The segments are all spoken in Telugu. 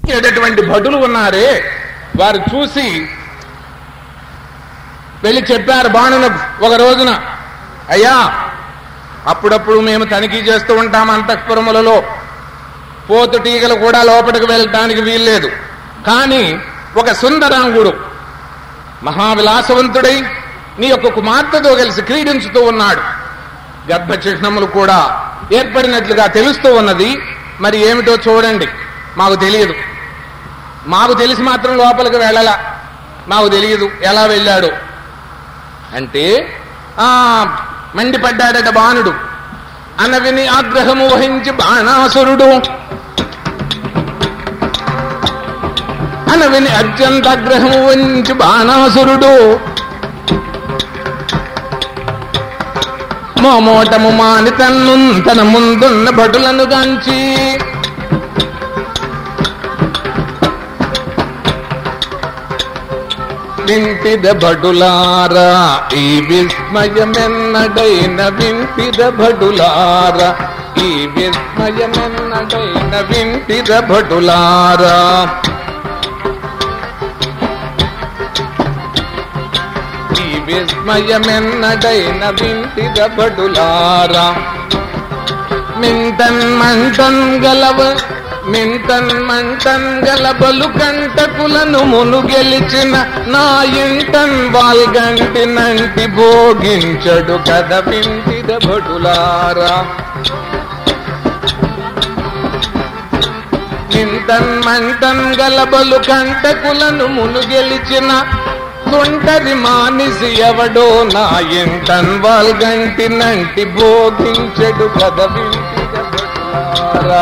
వచ్చేటటువంటి భటులు ఉన్నారే వారు చూసి వెళ్ళి చెప్పారు బాణునకు ఒక రోజున అయ్యా అప్పుడప్పుడు మేము తనిఖీ చేస్తూ ఉంటాం అంతఃపురములలో పోతు టీగలు కూడా లోపలికి వెళ్ళటానికి వీల్లేదు కానీ ఒక సుందరాంగుడు మహావిలాసవంతుడై నీ యొక్క కుమార్తెతో కలిసి క్రీడించుతూ ఉన్నాడు గర్భ చిహ్నములు కూడా ఏర్పడినట్లుగా తెలుస్తూ ఉన్నది మరి ఏమిటో చూడండి మాకు తెలియదు మాకు తెలిసి మాత్రం లోపలికి వెళ్ళలా మాకు తెలియదు ఎలా వెళ్ళాడు అంటే ఆ మండిపడ్డాడట బాణుడు అనవిని ఆగ్రహము వహించి బాణాసురుడు అనవిని అత్యంత ఆగ్రహము వహించి బాణాసురుడు మోమోటము మాని తన్ను తన ముందున్న భటులను గాంచి వింటిద భటులారా ఈ విస్మయమెన్నడైన వింటిద భటులారా ఈ విస్మయమెన్నడైన వింటిద భటులారా ఈ విస్మయమెన్నడైన వింటిద భటులారా మింటన్ మంటన్ గలవ మింటన్ మంటన్ గలబలు కంటకులను మును గెలిచిన నా ఇంటన్ వాల్గంటి నంటి భోగించడు కథ వింటిద భటులారా మింటన్ మంటన్ గలబలు కంటకులను మును గెలిచిన తుంటరి మానిసి ఎవడో నా ఇంటన్ వాల్గంటి నంటి భోగించడు కథ వింటిద భటులారా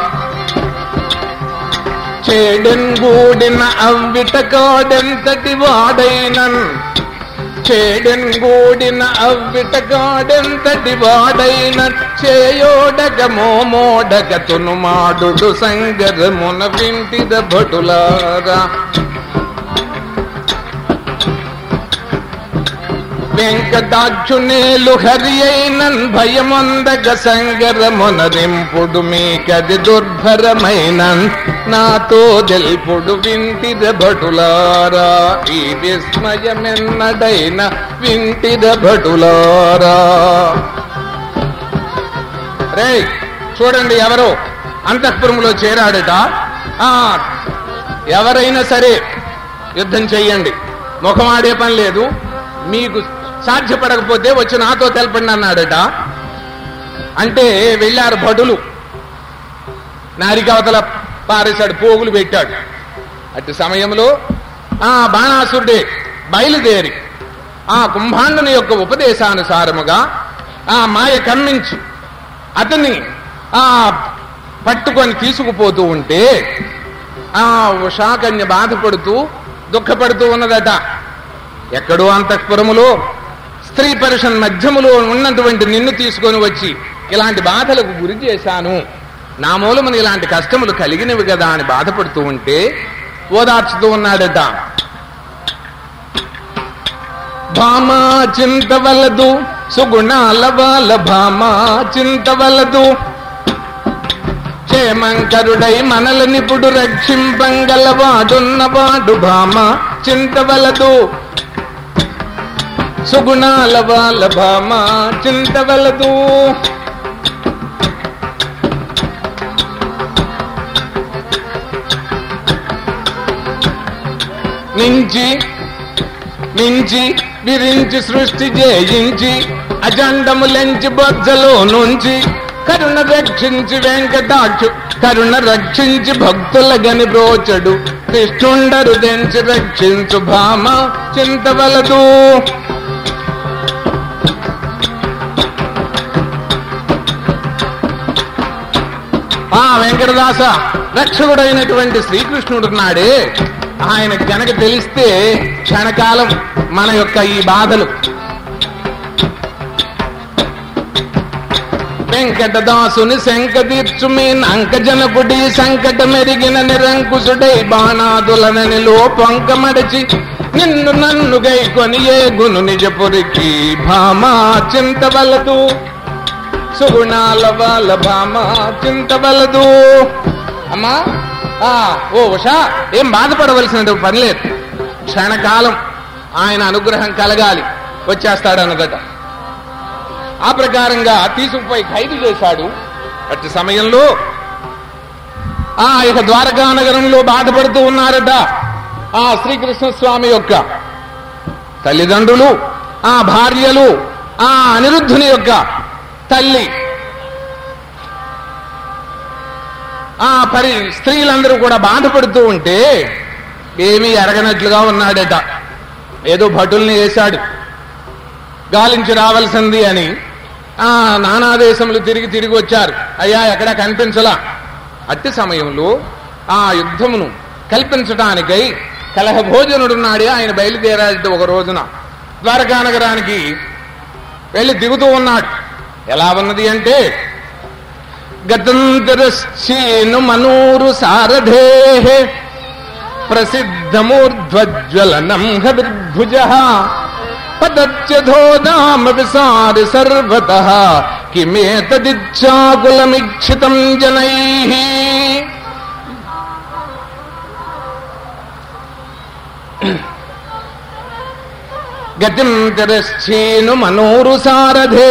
చేడెన్ గూడిన అవ్విట కాడెంతటి వాడైనన్ చేడెన్ గూడిన అవ్విట కాడెంతటి వాడైన చేయోడగ మోమోడగ తునుమాడు సంగరమున వింటిద భటులారా వెంకటాక్షునేలు హరి అయినన్ భయమొందగ సంగరమునరింపుడు మీకది దుర్భరమైనన్ నాతో దెల్పుడు వింటిద భటులారా ఈ విస్మయమెన్నడైన వింటిద భటులారా రే చూడండి ఎవరో అంతఃపురంలో చేరాడట ఆ ఎవరైనా సరే యుద్ధం చెయ్యండి ముఖమాడే పని లేదు మీకు సాధ్యపడకపోతే వచ్చి నాతో తెలపండి అన్నాడట అంటే వెళ్ళారు భటులు నారికవతల పారేశాడు పోగులు పెట్టాడు అటు సమయంలో ఆ బాణాసురుడే బయలుదేరి ఆ కుంభాండుని యొక్క ఉపదేశానుసారముగా ఆ మాయ కమ్మించి అతన్ని ఆ పట్టుకొని తీసుకుపోతూ ఉంటే ఆ ఉషాకన్య బాధపడుతూ దుఃఖపడుతూ ఉన్నదట ఎక్కడో అంతఃపురములో స్త్రీ పరుషన్ మధ్యములో ఉన్నటువంటి నిన్ను తీసుకొని వచ్చి ఇలాంటి బాధలకు గురి చేశాను నా మూలమున ఇలాంటి కష్టములు కలిగినవి కదా అని బాధపడుతూ ఉంటే ఓదార్చుతూ ఉన్నాడట భామా చింతవలదు సుగుణాల వాళ్ళ భామా చింతవలదు క్షేమంకరుడై మనలనిపుడు రక్షింపంగలవాడున్నవాడు భామ చింతవలదు సుగుణాల వాళ్ళ భామ చింతవలదు నుంచి మించి విరించి సృష్టి జయించి అజండములెంచి బొజ్జలో నుంచి కరుణ రక్షించి వెంకటాక్షు కరుణ రక్షించి భక్తుల గని బ్రోచడు కృష్ణుండరు దెంచి రక్షించు భామ చింతవలదు ఆ వెంకటదాస రక్షకుడైనటువంటి శ్రీకృష్ణుడు నాడే ఆయన గనక తెలిస్తే క్షణకాలం మన యొక్క ఈ బాధలు వెంకటదాసుని శంకతీర్చుమి అంకజనకుడి సంకట మెరిగిన నిరంకుశుడై బాణాదులనని లోపంకమడచి నిన్ను నన్ను గైకొని ఏ గును నిజపురికి భామా చింతవలదు సుగుణాల వాళ్ళ భామ చింతవలదు అమ్మా ఆ ఓ ఉషా ఏం బాధపడవలసిన పని లేదు క్షణకాలం ఆయన అనుగ్రహం కలగాలి వచ్చేస్తాడన్నదట ఆ ప్రకారంగా తీసుకుపోయి ఖైదు చేశాడు అట్టి సమయంలో ఆ యొక్క ద్వారకా నగరంలో బాధపడుతూ ఉన్నారట ఆ శ్రీకృష్ణ స్వామి యొక్క తల్లిదండ్రులు ఆ భార్యలు ఆ అనిరుద్ధుని యొక్క తల్లి ఆ పరి స్త్రీలందరూ కూడా బాధపడుతూ ఉంటే ఏమీ ఎరగనట్లుగా ఉన్నాడట ఏదో భటుల్ని వేశాడు గాలించి రావాల్సింది అని ఆ నానాదేశములు తిరిగి తిరిగి వచ్చారు అయ్యా ఎక్కడా కనిపించలా అట్టి సమయంలో ఆ యుద్ధమును కల్పించటానికై కలహ భోజనుడున్నాడే ఆయన బయలుదేరాడు ఒక రోజున ద్వారకా నగరానికి వెళ్ళి దిగుతూ ఉన్నాడు ఎలా ఉన్నది అంటే గతంతరశ్చేను మనూరు సారథే ప్రసిద్ధమూర్ధ్వజ్వలనం హవిర్భుజ పదత్యధోదామ విసారి సర్వత కిమేతదిచ్చాకులమిక్షితం జనై గతిం తిరశ్చేను మనోరు సారథే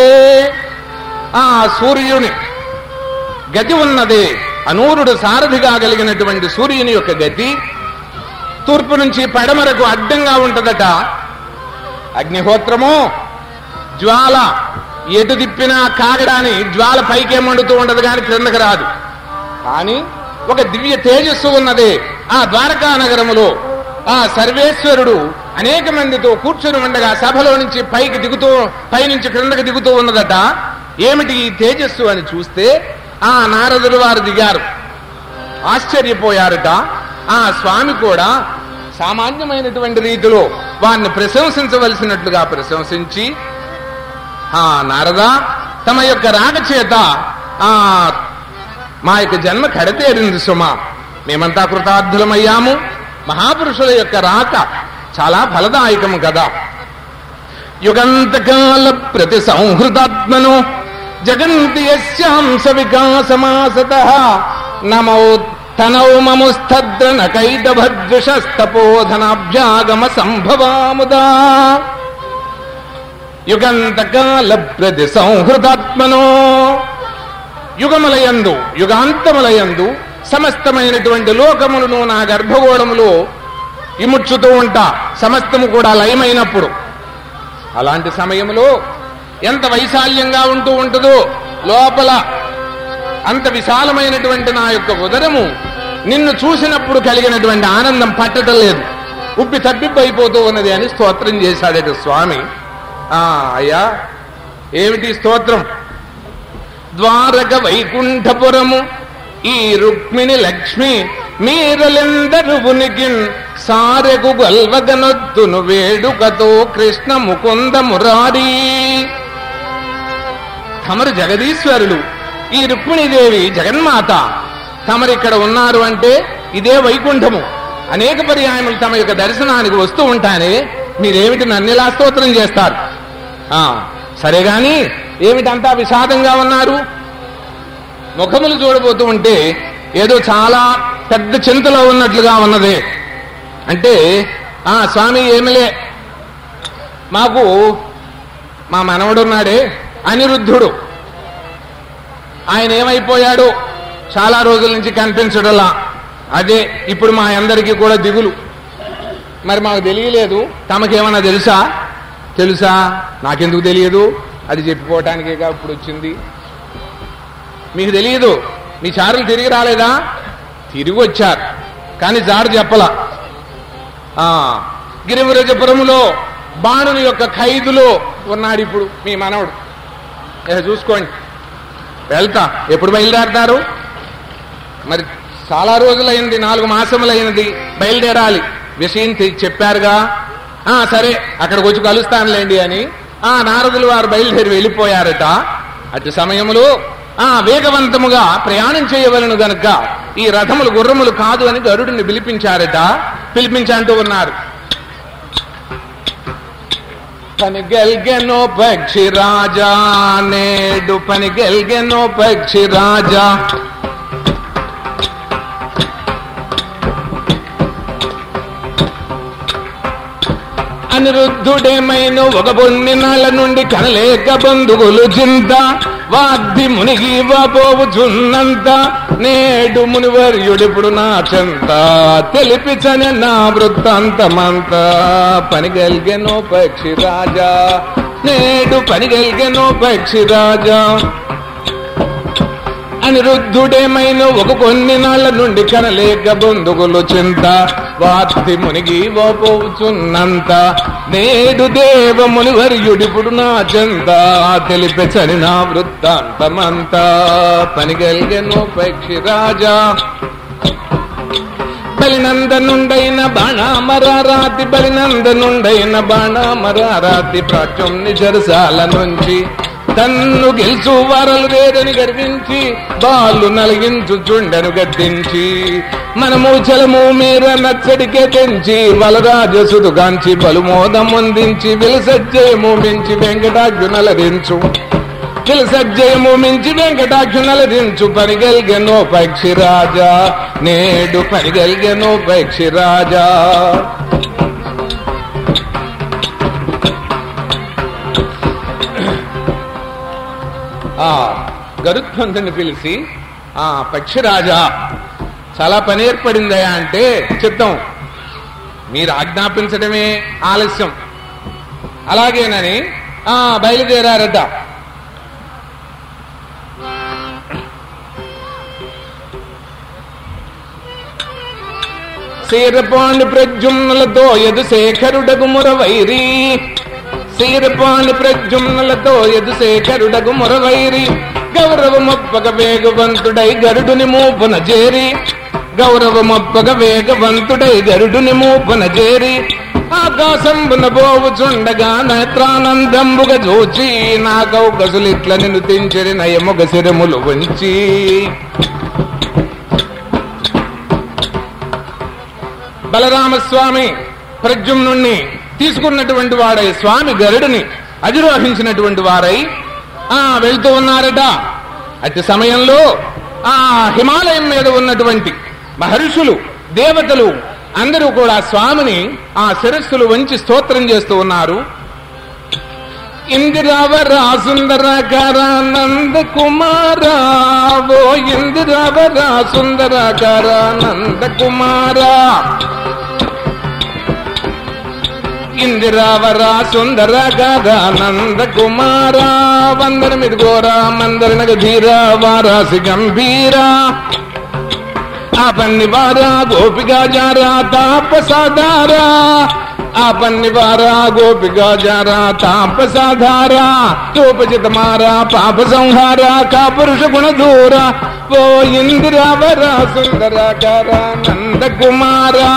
ఆ సూర్యుని గతి ఉన్నదే అనూరుడు సారథిగా కలిగినటువంటి సూర్యుని యొక్క గతి తూర్పు నుంచి పడమరకు అడ్డంగా ఉంటదట అగ్నిహోత్రము జ్వాల ఎటు తిప్పినా కాగడాని జ్వాల పైకే మండుతూ ఉండదు కానీ క్రిందకు రాదు కానీ ఒక దివ్య తేజస్సు ఉన్నదే ఆ ద్వారకా నగరములో ఆ సర్వేశ్వరుడు అనేక మందితో కూర్చుని ఉండగా సభలో నుంచి పైకి దిగుతూ పైనుంచి క్రిందకి దిగుతూ ఉన్నదట ఏమిటి ఈ తేజస్సు అని చూస్తే ఆ నారదులు వారు దిగారు ఆశ్చర్యపోయారట ఆ స్వామి కూడా సామాన్యమైనటువంటి రీతిలో వారిని ప్రశంసించవలసినట్లుగా ప్రశంసించి ఆ నారద తమ యొక్క రాక చేత ఆ మా యొక్క జన్మ కడతేరింది సుమా మేమంతా కృతార్థులమయ్యాము మహాపురుషుల యొక్క రాక చాలా ఫలదాయకము కదా యుగంతకాల ప్రతి సంహృతాత్మను జగంతి యస్యాంశ వికాసమాసత నమో తనౌ మముస్తద్రన కైటభద్విషస్తపోధనాభ్యాగమ సంభవాముదా యుగంతకాల ప్రతి సంహృతాత్మనో యుగములయందు యుగాంతములయందు సమస్తమైనటువంటి లోకములను నా గర్భగోళములో ఇముడ్చుతూ ఉంటా సమస్తము కూడా లయమైనప్పుడు అలాంటి సమయంలో ఎంత వైశాల్యంగా ఉంటూ ఉంటుందో లోపల అంత విశాలమైనటువంటి నా యొక్క ఉదరము నిన్ను చూసినప్పుడు కలిగినటువంటి ఆనందం పట్టడం లేదు ఉబ్బి తబ్బిబ్బైపోతూ ఉన్నది అని స్తోత్రం చేశాడట స్వామి ఆ అయ్యా ఏమిటి స్తోత్రం ద్వారక వైకుంఠపురము ఈ రుక్మిణి లక్ష్మి మీరలెందరు ఉనికిన్ సారెగు గల్వగనొద్దును వేడుకతో కృష్ణ ముకుంద మురారీ తమరు జగదీశ్వరులు ఈ రుక్మిణీదేవి జగన్మాత తమరు ఇక్కడ ఉన్నారు అంటే ఇదే వైకుంఠము అనేక పర్యాయములు తమ యొక్క దర్శనానికి వస్తూ ఉంటానే మీరేమిటి నన్నిలా స్తోత్రం చేస్తారు ఆ సరే గాని ఏమిటంతా విషాదంగా ఉన్నారు ముఖములు చూడబోతూ ఉంటే ఏదో చాలా పెద్ద చింతలో ఉన్నట్లుగా ఉన్నది అంటే ఆ స్వామి ఏమిలే మాకు మా మనవడున్నాడే అనిరుద్ధుడు ఆయన ఏమైపోయాడు చాలా రోజుల నుంచి కనిపించడలా అదే ఇప్పుడు మా అందరికీ కూడా దిగులు మరి మాకు తెలియలేదు తమకేమన్నా తెలుసా తెలుసా నాకెందుకు తెలియదు అది చెప్పుకోవటానికేగా ఇప్పుడు వచ్చింది మీకు తెలియదు మీ చారులు తిరిగి రాలేదా తిరిగి వచ్చారు కానీ జారు చెప్పలా ఆ గిరివరజపురములో బాణుని యొక్క ఖైదులో ఉన్నాడు ఇప్పుడు మీ మనవడు ఇక చూసుకోండి వెళ్తా ఎప్పుడు బయలుదేరతారు మరి చాలా రోజులైంది నాలుగు మాసములైనది బయలుదేరాలి విషయం తె- చెప్పారుగా ఆ సరే అక్కడికి వచ్చి కలుస్తానులేండి అని ఆ నారదులు వారు బయలుదేరి వెళ్ళిపోయారట అటు సమయములో ఆ వేగవంతముగా ప్రయాణం చేయవలను గనుక ఈ రథములు గుర్రములు కాదు అని గరుడిని పిలిపించారట పిలిపించంటూ ఉన్నారు పని గెల్గెనో పక్షి రాజా నేడు పని గెల్గెనో పక్షి రాజా అనిరుద్ధుడేమైన ఒక పొన్ని నాళ్ళ నుండి కనలేక బంధువులు చింత వాగ్ది మునిగి వాపోవుచున్నంత నేడు మునివర్యుడిప్పుడు నా చెంత తెలిపిచని నా వృత్తాంతమంతా పనిగలిగెనో పక్షి రాజా నేడు పనిగలిగెనో పక్షి రాజా అనిరుద్ధుడేమైన ఒక కొన్ని నాళ్ల నుండి కనలేక బంధువులు చింత వార్తి మునిగి ఓపోచున్నంత నేడు దేవముని వర్యుడిప్పుడు నా చెంత తెలిపెచని నా వృత్తాంతమంతా పనిగలిగెను పక్షి రాజా బలినందనుండైన బాణామరారాతి బలినందనుండైన బాణామరారాతి ప్రాచ్యం నిజరసాల నుంచి తన్ను గెలుచు వారలు వేరని గర్వించి బాలు నలిగించు చుండను గద్దించి మనము చలము మీర నచ్చడికే తెంచి వలరాజసుడు గాంచి బలుమోదముందించి విలసజ్జయము మించి వెంకటాగ్యునలరించు విలసజ్జయము మించి వెంకటాక్షునలరించు పనిగలిగెనో పక్షి రాజా నేడు పనిగలిగెనో పక్షి రాజా ఆ గరుత్మంతుని పిలిచి ఆ పక్షిరాజా చాలా పని ఏర్పడిందయా అంటే చిత్తం మీరు ఆజ్ఞాపించడమే ఆలస్యం అలాగేనని ఆ బయలుదేరారట శీరపాండి ప్రద్యుమ్నులతో ఎదు శేఖరుడగు మురవైరి శీరపాండి ప్రద్యుమ్నులతో ఎదు శేఖరుడగు మురవైరి గౌరవమొప్పక వేగవంతుడై గరుడుని మూపున చేరి గౌరవమొప్పక వేగవంతుడై గరుడుని మూపున చేరి ఆకాశంబున పోవుచుండగా నేత్రానందంబుగా చూచి నా కౌకసులిట్ల నిన్ను తించరి నయముగ శిరములు వంచి బలరామస్వామి ప్రద్యుమ్నుణ్ణి తీసుకున్నటువంటి వాడై స్వామి గరుడిని అధిరోహించినటువంటి వారై ఆ వెళ్తూ ఉన్నారట అతి సమయంలో ఆ హిమాలయం మీద ఉన్నటువంటి మహర్షులు దేవతలు అందరూ కూడా స్వామిని ఆ శిరస్సులు వంచి స్తోత్రం చేస్తూ ఉన్నారు ఇందిరావరా సుందరకర నంద కుమారా ఓ ఇందిరావరా సుందరకర నంద కుమారా ఇందిరావరా సుందర గద నంద కుమారా వందనమిది గోరా మందరనగ ధీరా వారాసి గంభీరా ఆ పన్నివారా గోపిగా జారా తాపసాధారా ఆ పన్నివారా గోపిగా జారా తాపసాధారా తోపజిత మారా పాప సంహార కా పురుష గుణ దూర ఓ ఇందిరావరా సుందర కర నంద కుమారా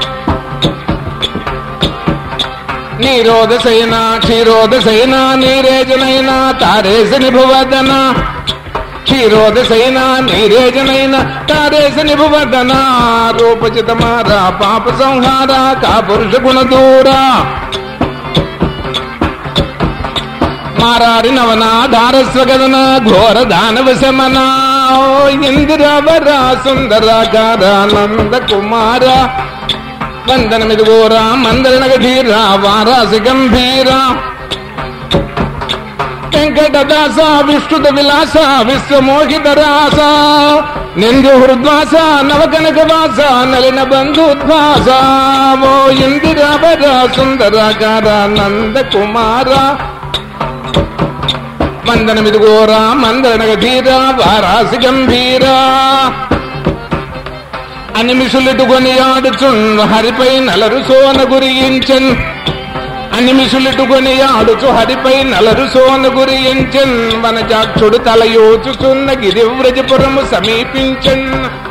నీరోధ సైన క్షీరోధ సైన నీరేజనైన తారేస నిభువదన క్షీరోధ సైన నీరేజనైన తారేస నిభువదన రూపచిత మారా పాప సంహార కా పురుష గుణ దూరా మారారి నవన ధారస్వగదన ఘోర దానవ శమన ఓ ఇందిరావర సుందరాకార నంద కుమార వందనమిది గోరా మందరనగ ధీరా వారాసి గంభీరా వెంకటదాస విష్ణుత విలాస విశ్వమోహిత రాస నిందు హృద్వాస నవకనక వాస నలిన బంధుద్వాస ఓ ఇందిరావర సుందరాకార నంద కుమార వందనమిది గోరా మందరనగ ధీరా వారాసి గంభీరా అనిమిషులిటుకొని ఆడుచున్ హరిపై నలరు సోన గురించన్ అనిమిషులిటుకొని ఆడుచు హరిపై నలరు సోన గురించన్ వనజాక్షుడు తలయోచుచున్న గిరివ్రజపురము సమీపించన్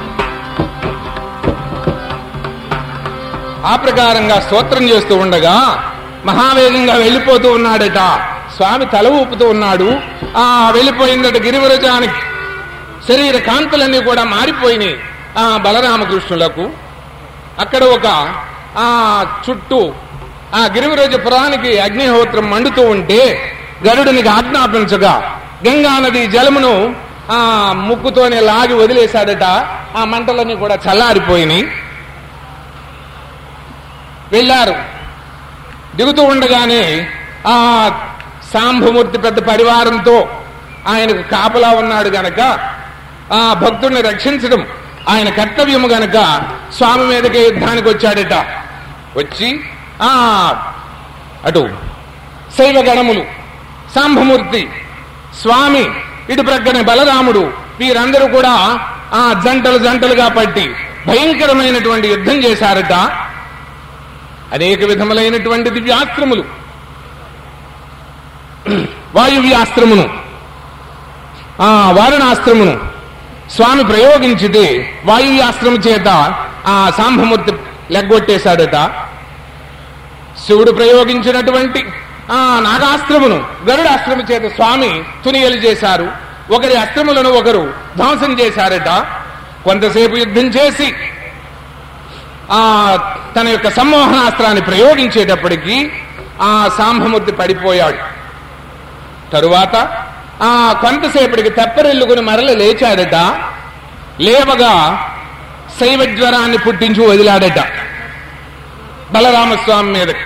ఆ ప్రకారంగా స్తోత్రం చేస్తూ ఉండగా మహావేగంగా వెళ్ళిపోతూ ఉన్నాడట స్వామి తల ఊపుతూ ఉన్నాడు ఆ వెళ్ళిపోయిందట గిరివరజానికి శరీర కాంతులన్నీ కూడా మారిపోయినాయి ఆ బలరామకృష్ణులకు అక్కడ ఒక ఆ చుట్టూ ఆ గిరివరాజపురానికి అగ్నిహోత్రం మండుతూ ఉంటే గరుడునికి ఆజ్ఞాపించగా గంగా నది జలమును ఆ ముక్కుతోనే లాగి వదిలేశాడట ఆ మంటలన్నీ కూడా చల్లారిపోయినాయి వెళ్ళారు దిగుతూ ఉండగానే ఆ సాంబమూర్తి పెద్ద పరివారంతో ఆయనకు కాపలా ఉన్నాడు గనక ఆ భక్తుడిని రక్షించడం ఆయన కర్తవ్యము గనక స్వామి మీదకే యుద్ధానికి వచ్చాడట వచ్చి ఆ అటు శైవ గణములు సాంబమూర్తి స్వామి ఇటు ప్రక్కనే బలరాముడు వీరందరూ కూడా ఆ జంటలు జంటలుగా పట్టి భయంకరమైనటువంటి యుద్ధం చేశారట అనేక విధములైనటువంటి దివ్యాస్త్రములు వాయువ్యాస్త్రమును ఆ వారణాస్త్రమును స్వామి ప్రయోగించితే వాయువ్యాస్త్రము చేత ఆ సాంబమూర్తి లెగ్గొట్టేశాడట శివుడు ప్రయోగించినటువంటి ఆ నాగాస్త్రమును గరుడాస్త్రము చేత స్వామి తునియలు చేశారు ఒకరి అస్త్రములను ఒకరు ధ్వంసం చేశారట కొంతసేపు యుద్ధం చేసి ఆ తన యొక్క సమ్మోహనాస్త్రాన్ని ప్రయోగించేటప్పటికీ ఆ సాంబమూర్తి పడిపోయాడు తరువాత ఆ కొంతసేపటికి తెప్పరెల్లుకుని మరల లేచాడట లేవగా శైవ జ్వరాన్ని పుట్టించి వదిలాడట బలరామస్వామి మీదకి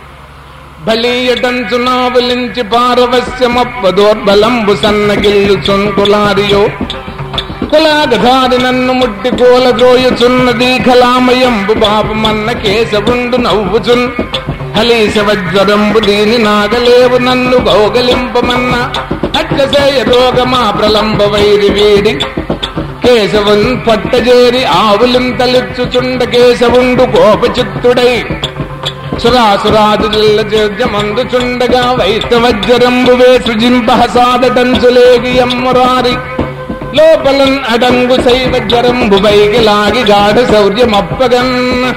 బలీయటంచునావలించి పారవశ్యమప్పదోర్బలంబు సన్నగిల్లు చుంకులారియో కులాగధారి నన్ను ముట్టి కోల ద్రోయుచున్నది కలామయంబు బాపమన్న కేశవుండు నవ్వుచున్ హలీశ వజ్వరంబు దీని నాగలేవు నన్ను గౌగలింపమన్న అట్టసేయ రోగమా ప్రలంబ వైరి వీడి కేశవున్ పట్టజేరి ఆవులిం తలుచుచుండ కేశవుండు కోపచిత్తుడై సురాసురాదుమందుచుండగా వైష్ణవజ్వరంబు వేసుజింప సాదటంచులేగి అమ్మరారి లోపలన్ అడంగు శైవ జ్వరంబు పైకి లాగి గాఢ శౌర్యమప్పగన్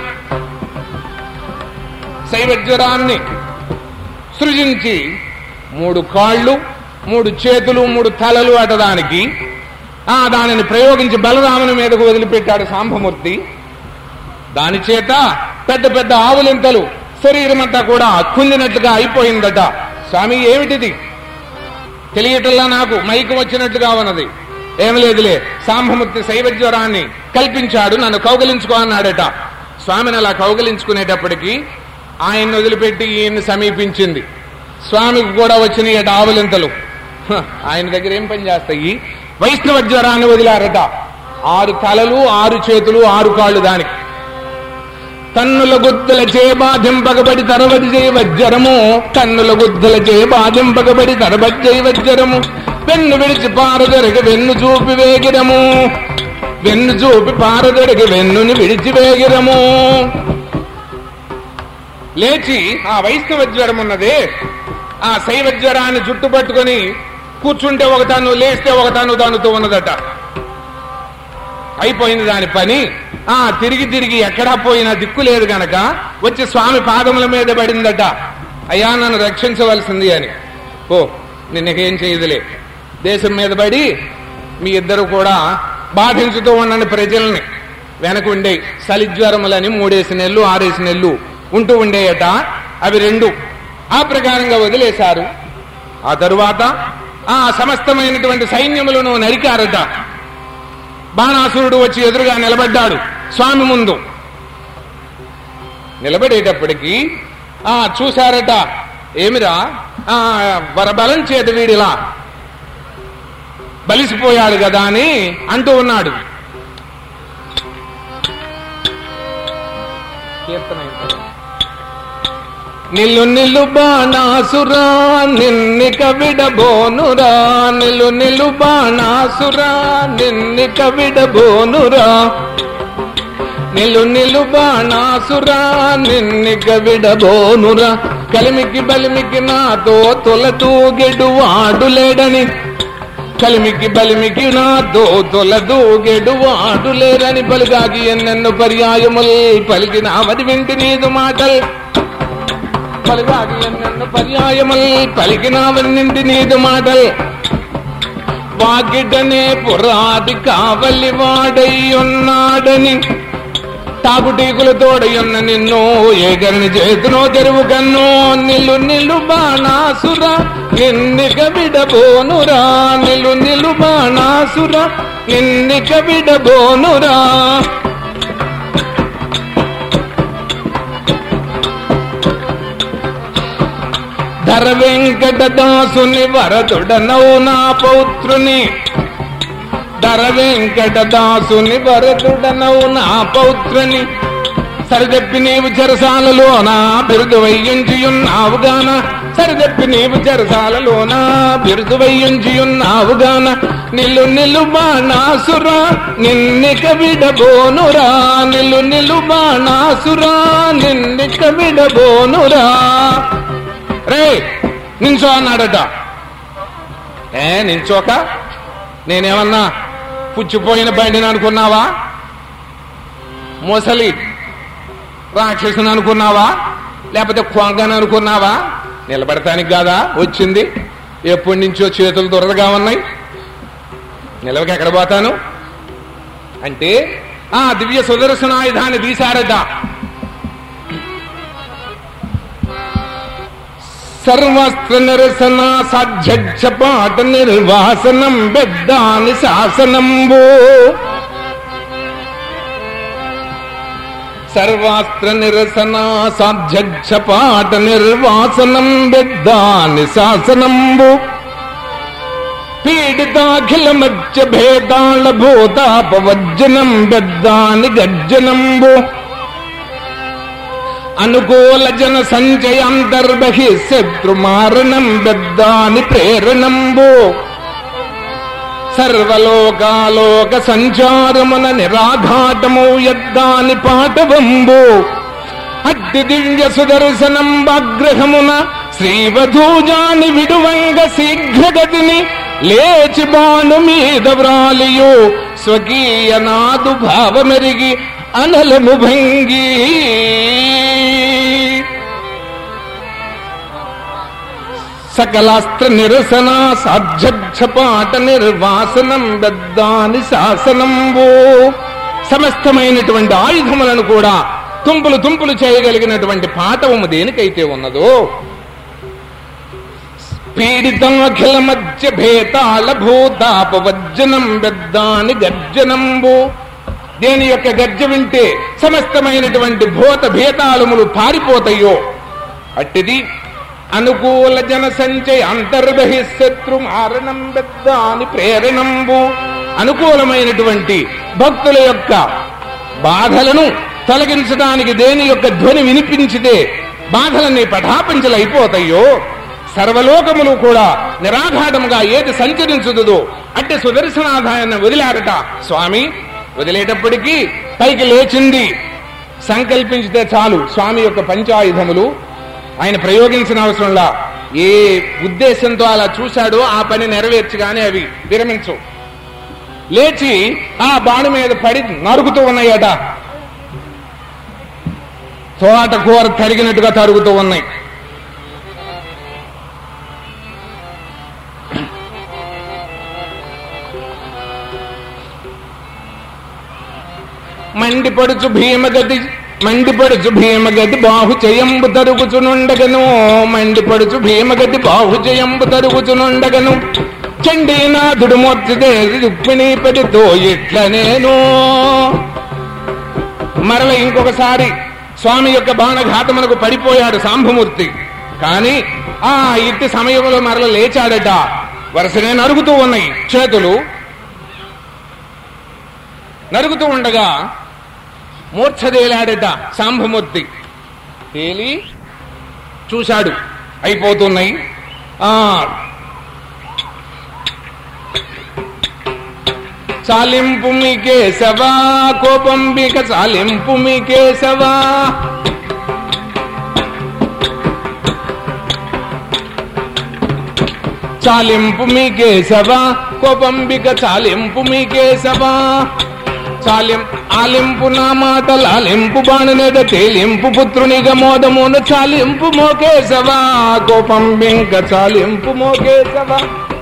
శైవ జ్వరాన్ని సృజించి మూడు కాళ్ళు మూడు చేతులు మూడు తలలు అటదానికి ఆ దానిని ప్రయోగించి బలరాముని మీదకు వదిలిపెట్టాడు సాంబమూర్తి దాని చేత పెద్ద పెద్ద ఆవులింతలు శరీరం అంతా కూడా కుందినట్లుగా అయిపోయిందట స్వామి ఏమిటిది తెలియటల్లా నాకు మైకు వచ్చినట్లుగా ఉన్నది ఏం లేదులే సాంబమూర్తి శైవ జ్వరాన్ని కల్పించాడు నన్ను కౌగలించుకో అన్నాడట స్వామిని అలా కౌగలించుకునేటప్పటికీ ఆయన్ని వదిలిపెట్టి ఈయన్ని సమీపించింది స్వామికి కూడా వచ్చినాయట ఆవులింతలు హ, ఆయన దగ్గర ఏం పని చేస్తాయి వైష్ణవ జ్వరాన్ని వదిలారట ఆరు తలలు ఆరు చేతులు ఆరు కాళ్ళు దానికి తన్నుల గుద్దల చే బాధింపకబడి తరవది చేయ వజ్రము తన్నుల గుద్దల చే బాధింపకబడి తరబడి చేయ వజ్రము వెన్ను విడిచి పారదొరికి వెన్ను చూపి వేగిరము వెన్ను చూపి పారదొరికి వెన్నుని విడిచి వేగిరము లేచి ఆ వైష్ణవ జ్వరం ఉన్నదే ఆ శైవ జ్వరాన్ని చుట్టుపట్టుకొని కూర్చుంటే ఒక తాను లేస్తే ఒక తాను దానుతూ ఉన్నదట అయిపోయింది దాని పని ఆ తిరిగి తిరిగి ఎక్కడా పోయినా దిక్కు లేదు గనక వచ్చి స్వామి పాదముల మీద పడిందట అయ్యా నన్ను రక్షించవలసింది అని ఓ నిన్నకేం చేయదులే దేశం మీద పడి మీ ఇద్దరు కూడా బాధించుతూ ఉండండి ప్రజల్ని వెనక ఉండే సలిజ్వరములని మూడేసి నెలలు ఆరేసి నెలలు ఉంటూ ఉండేయట అవి రెండు ఆ ప్రకారంగా వదిలేశారు ఆ తరువాత ఆ సమస్తమైనటువంటి సైన్యములను నరికారట బాణాసురుడు వచ్చి ఎదురుగా నిలబడ్డాడు స్వామి ముందు నిలబడేటప్పటికి ఆ చూశారట ఏమిరా ఆ వరబలం చేత వీడిలా బలిసిపోయాడు కదా అని అంటూ ఉన్నాడు కీర్తన అయిపోయింది. నిల్లు నిల్లు బాణాసురా నిన్నిక విడబోనురా నిల్లు నిల్లు బాణాసురా నిన్నిక విడబోనురా నిలు నిలు బాణాసురా నిన్నిక విడబోనురా కలిమికి బలిమికి నాతో తొల తూగెడు వాడులేడని కలిమికి బలిమికి నాతో తొల దూగెడు వాడులేరని పలుగాకి ఎన్నెన్ను పర్యాయముల్ పలికినావది వింటి నీదు మాటల్ పలుగాకి ఎన్నెన్ను పర్యాయముల్ పలికినావన్నింటి నీదు మాటల్ వాగిడ్డనే పురాది కావలి వాడై ఉన్నాడని తాగుటీకులు తోడయున్న నిన్ను ఏగరిని చేతునో తెరువు కన్ను నిల్లు నిల్లు బాణాసుర నిన్నిక విడబోనురా నిల్లు నిల్లు బాణాసుర నిన్నిక విడబోనురా ధర వెంకటదాసుని వరదుడనవు నా పౌత్రుని ధర వెంకటదాసుని వరదుడనవు నా పౌత్రుని సరిదప్పి నీవు చెరసాలలోన బిరుదు వయ్యుంచియున్నావుగాన సరిదప్పి నీవు చెరసాలలోన బిరుదు వయ్యుంచియున్నావుగాన నిల్లు నిల్లు బాణాసురా నిన్నిక విడబోనురా నిల్లు నిల్లు బాణాసురా నిన్నిక విడబోనురా రే నించో అన్నాడట ఏ నించోక నేనేమన్నా పుచ్చిపోయిన బండిని అనుకున్నావా మొసలి రాక్షసుని అనుకున్నావా లేకపోతే కొంగని అనుకున్నావా నిలబడటానికి కాదా వచ్చింది ఎప్పటి నుంచో చేతులు దొరదగా ఉన్నాయి నిలవకి ఎక్కడ పోతాను అంటే ఆ దివ్య సుదర్శనాయుధాన్ని తీశారట సర్వస్త్ర నిరసన సాధ్యపాట నిర్వాసనం బెద్దాని శాసనంబు సర్వాస్త్ర నిరసన సాధ్యపాట నిర్వాసనం బెద్దాని శాసనంబు పీడితాఖిల మధ్య భేదాళ భూతాపవజ్జనం బెద్దాని గర్జనంబు అనుకూల జన సంచయాంతర్బహి శత్రుమారణం బెద్దాని ప్రేరణంబు సర్వలోకాలోక సంచారమున నిరాఘాటము యద్దాని పాటవంబు అట్టి దివ్య సుదర్శనం అగ్రహమున శ్రీవధూజాని విడువంగ శీఘ్రగతిని లేచి బాణు మీద వ్రాలియు స్వకీయ నాదు భావమెరిగి అనలము భంగి సకలాస్త్ర నిరసన సాధ్యపాట నిర్వాసనం బద్దాని శాసనంబు సమస్తమైనటువంటి ఆయుధములను కూడా తుంపులు తుంపులు చేయగలిగినటువంటి పాఠవము దేనికైతే ఉన్నదో పీడితాఖిల మధ్య భేతాళ భూతాపవజ్జనం బెద్దాని గర్జనంబు దేని యొక్క గర్జ వింటే సమస్తమైనటువంటి భూత భేతాళములు పారిపోతాయో అట్టిది అనుకూల జన సంచయ అంతర్బహి శత్రు మారణం బెద్దాని ప్రేరణంబు అనుకూలమైనటువంటి భక్తుల యొక్క బాధలను తొలగించడానికి దేని యొక్క ధ్వని వినిపించితే బాధలన్నీ పటాపంచలైపోతాయో సర్వలోకములు కూడా నిరాఘాటముగా ఏది సంచరించుదో అంటే సుదర్శనాదాయాన్ని వదిలారట స్వామి వదిలేటప్పటికీ పైకి లేచింది సంకల్పించితే చాలు స్వామి యొక్క పంచాయుధములు ఆయన ప్రయోగించిన అవసరంలా ఏ ఉద్దేశంతో అలా చూశాడో ఆ పని నెరవేర్చగానే అవి విరమించు లేచి ఆ బాణు మీద పడి నరుగుతూ ఉన్నాయట తోట కూర తరిగినట్టుగా తరుగుతూ ఉన్నాయి మండిపడుచు భీమగతి మండిపడుచు భీమగతి బాహుచయంబు తరుగుచునుండగను మండిపడుచు భీమగతి బాహుచయంబు తరుగుచునుండగను చండీనాథుడు మొత్తిదే రుక్మిణీ పెడితో ఇట్ల నేను మరల ఇంకొకసారి స్వామి యొక్క బాణఘాతమునకు పడిపోయాడు సాంబమూర్తి కాని ఆ ఇట్టి సమయంలో మరల లేచాడట వరుసనే నరుగుతూ ఉన్నాయి చేతులు నరుగుతూ ఉండగా మూర్ఛదేలాడట సాంబమూర్తి తేలి చూశాడు అయిపోతున్నాయి ఆ చాలింపు మీకే సవా కోపంబిక చాలింపు మీకే సవా చాలింపు మీకే సవా కోపంబిక చాలింపు మీకే సవా చాలిం ఆలింపు నా మాట లాలింపు బాణనేద తేలింపు పుత్రునిగ మోదమున చాలింపు మోకేశవా కోపం బింక చాలింపు మోకేశవా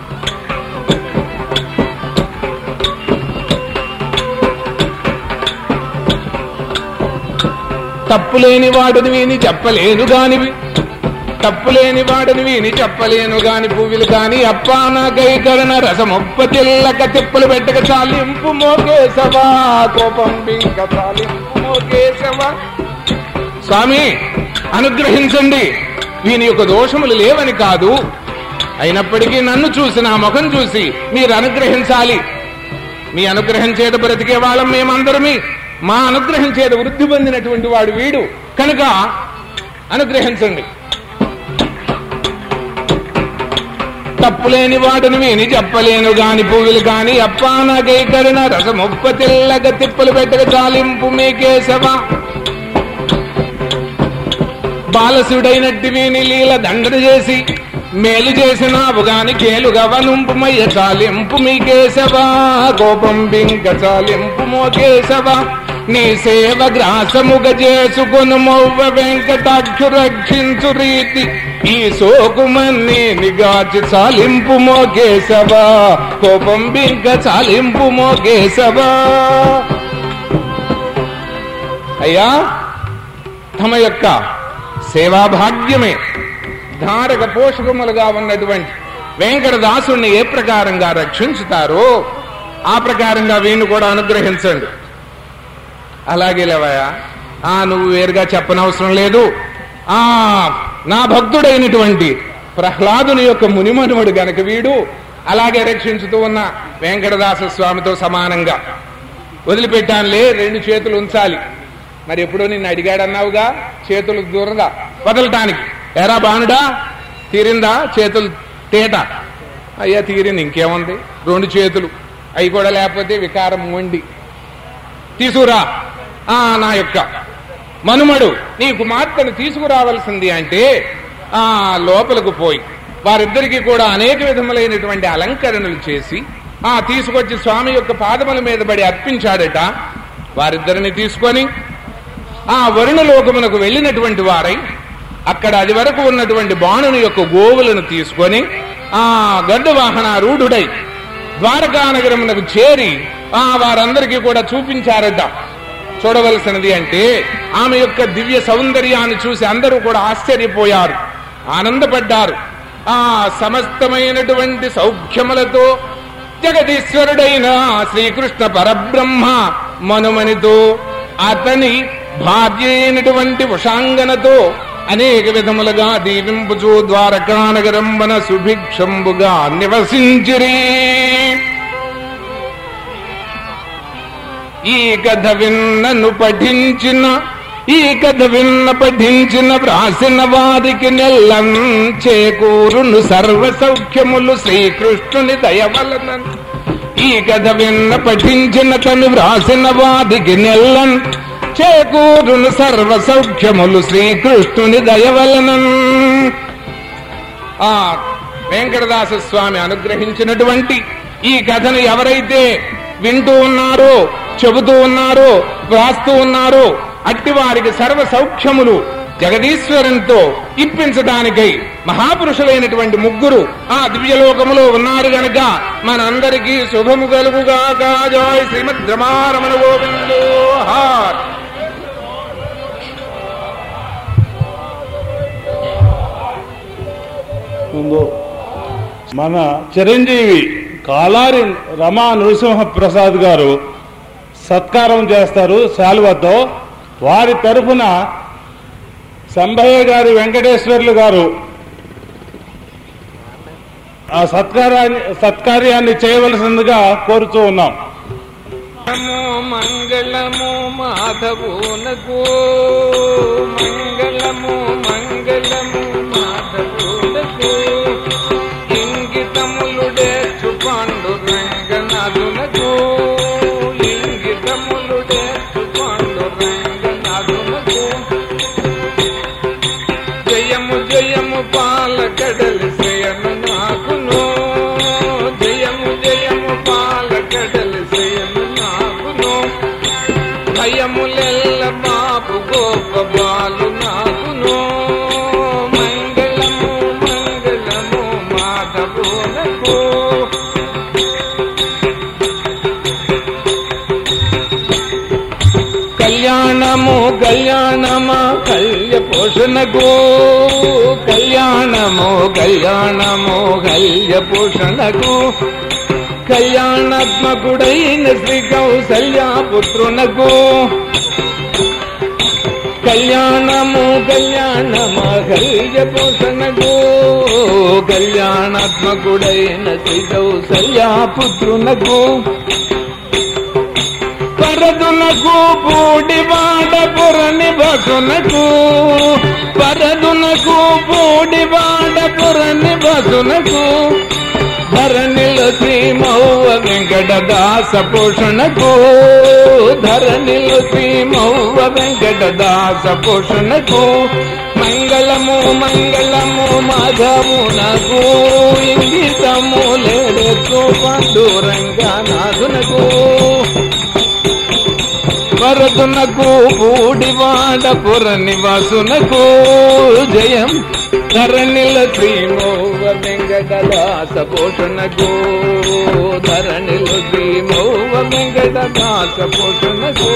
తప్పులేని వాడుని విని చెప్పలేను గానివి తప్పులేని వాడుని విని చెప్పలేను గాని పువ్వులు కాని అప్పానకై కరణ రసమొప్ప తెల్లక తిప్పలు పెట్టక చాలింపు మోకేశవా కోపం బింక చాలింపు మోకేశవా స్వామి అనుగ్రహించండి వీని యొక్క దోషములు లేవని కాదు అయినప్పటికీ నన్ను చూసి నా ముఖం చూసి మీరు అనుగ్రహించాలి మీ అనుగ్రహం చేత బ్రతికే వాళ్ళం మేమందరమే మా అనుగ్రహం చేత వృద్ధి పొందినటువంటి వాడు వీడు కనుక అనుగ్రహించండి తప్పులేని వాడును విని చెప్పలేను గాని పువ్వులు కాని అప్పానగై కరుణ రసముప్ప తెల్లగ తిప్పలు పెట్టక చాలింపు మీకేసవా బాలసుడైనట్టి వీని లీల దండన చేసి మేలు చేసినావు గాని కేలుగా వనుంపుమయ్య చాలింపు మీకేశవా కోపం బింక చాలింపు మోకేశవా నీ సేవ గ్రాసముగ చేసుకొను మొవ్వ వెంకటాక్షు రక్షించు రీతి ఈ సోకుమన్ని నిగాచి చాలింపు మోకేశవా కోపం బింక చాలింపు మోకేశవా అయ్యా తమ యొక్క సేవాభాగ్యమే ధారక పోషకములుగా ఉన్నటువంటి వెంకటదాసుని ఏ ప్రకారంగా రక్షించుతారో ఆ ప్రకారంగా వీణు కూడా అనుగ్రహించండి అలాగే లేవయ్యా ఆ నువ్వు వేరుగా చెప్పనవసరం లేదు ఆ నా భక్తుడైనటువంటి ప్రహ్లాదుని యొక్క మునిమనుమడు గనక వీడు అలాగే రక్షించుతూ ఉన్న వెంకటదాస స్వామితో సమానంగా వదిలిపెట్టానులే రెండు చేతులు ఉంచాలి మరి ఎప్పుడో నిన్ను అడిగాడన్నావుగా చేతులు దూరంగా వదలటానికి ఎరా బానుడా తీరిందా చేతులు తేట అయ్యా తీరింది ఇంకేముంది రెండు చేతులు అవి కూడా లేకపోతే వికారం మొండి తీసుకురా ఆ నా యొక్క మనుమడు నీ కుమార్తెను తీసుకురావాల్సింది అంటే ఆ లోపలకు పోయి వారిద్దరికి కూడా అనేక విధములైనటువంటి అలంకరణలు చేసి ఆ తీసుకొచ్చి స్వామి యొక్క పాదముల మీద పడి అర్పించాడట వారిద్దరిని తీసుకొని ఆ వరుణ లోకమునకు వెళ్ళినటువంటి వారై అక్కడ అది వరకు ఉన్నటువంటి బాణుని యొక్క గోవులను తీసుకొని ఆ గడ్డ వాహన రూఢుడై ద్వారకా నగరమునకు చేరి ఆ వారందరికీ కూడా చూపించారట చూడవలసినది అంటే ఆమె యొక్క దివ్య సౌందర్యాన్ని చూసి అందరూ కూడా ఆశ్చర్యపోయారు ఆనందపడ్డారు ఆ సమస్తమైనటువంటి సౌఖ్యములతో జగదీశ్వరుడైన శ్రీకృష్ణ పరబ్రహ్మ మనుమనితో అతని భార్య అయినటువంటి ఉషాంగనతో అనేక విధములుగా దీవింపుచు ద్వారకానగరంబన సుభిక్షంబుగా నివసించిరి ఈ కథ విన్నను పఠించిన ఈ కథ విన్న పఠించిన వ్రాసిన వారికి నెల్లం చేకూరును సర్వ సౌఖ్యములు శ్రీకృష్ణుని దయవలన ఈ కథ విన్న పఠించిన తను వ్రాసిన వారికి నెల్లం చేకూరును సర్వ సౌఖ్యములు శ్రీకృష్ణుని దయవలనం ఆ వెంకటదాస స్వామి అనుగ్రహించినటువంటి ఈ కథను ఎవరైతే వింటూ ఉన్నారో చెబుతూ ఉన్నారో వ్రాస్తూ ఉన్నారో అట్టి వారికి సర్వ సౌఖ్యములు జగదీశ్వరంతో ఇప్పించడానికై మహాపురుషులైనటువంటి ముగ్గురు ఆ దివ్యలోకములో ఉన్నారు గనక మనందరికీ శుభము కలుగుగాక జాయ్ శ్రీమద్ రమారమణ గోవిందో హార్ ముందు మన చిరంజీవి కాలారి రమా నరసింహ ప్రసాద్ గారు సత్కారం చేస్తారు శాలువతో వారి తరఫున సంభయ్య గారి వెంకటేశ్వర్లు గారు ఆ సత్కారాన్ని సత్కార్యాన్ని చేయవలసిందిగా కోరుతూ ఉన్నాం మంగళము మాధవునకు మంగళము మంగళము మాధవునకు ఇంగితములుడేచు పాండు రంగనాథునకు ఇంగితములుడేచు పాండు రంగనాథునకు జయము జయము పాలకడలి శ్రేయను నాకును జయము జయము పాలకడలి శ్రేయను నాకును భయములెల్ల బాబు గోప బాలు నాకును మంగళము మంగళము మాధవునకు కళ్యాణము కళ్యాణమా కళ్య పోషణకు కళ్యాణము కళ్యాణము కళ్య పోషణకు కళ్యాణాత్మకుడైన శ్రీ కౌసల్య పుత్రునకు కళ్యాణము కళ్యాణమహల్య పోషణకు కళ్యాణాత్మకుడైన శ్రీ కౌసల్యాపుత్రునకు పరదునకు పూడివాడ పురని బసునకు పరదునకు పూడివాడ పురని బసునకు ధరణిలో శ్రీ మౌవ వెంకటదాస పోషణకు ధరణిలో శ్రీ మౌవ వెంకటదాస పోషణకు మంగళము మంగళము మాధవునకు ఇంగితము లేడెత్తు పండురంగనాథునకు వరదునకు పూడివాడ పుర నివాసునకు జయం ధరణిల శ్రీమౌవ వెంకటదాస పోషణకు ధరణిల శ్రీమౌవ వెంకటదాస పోషణకు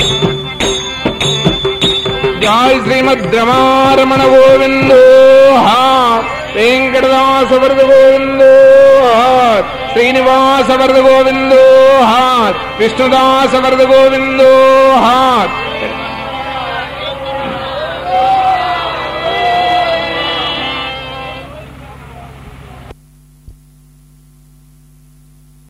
జై శ్రీమద్ రమారమణ గోవిందో హా వెంకటదాస వరద గోవిందో హాత్ శ్రీనివాస వరద గోవిందో హాత్ విష్ణుదాస వరద గోవిందో హాత్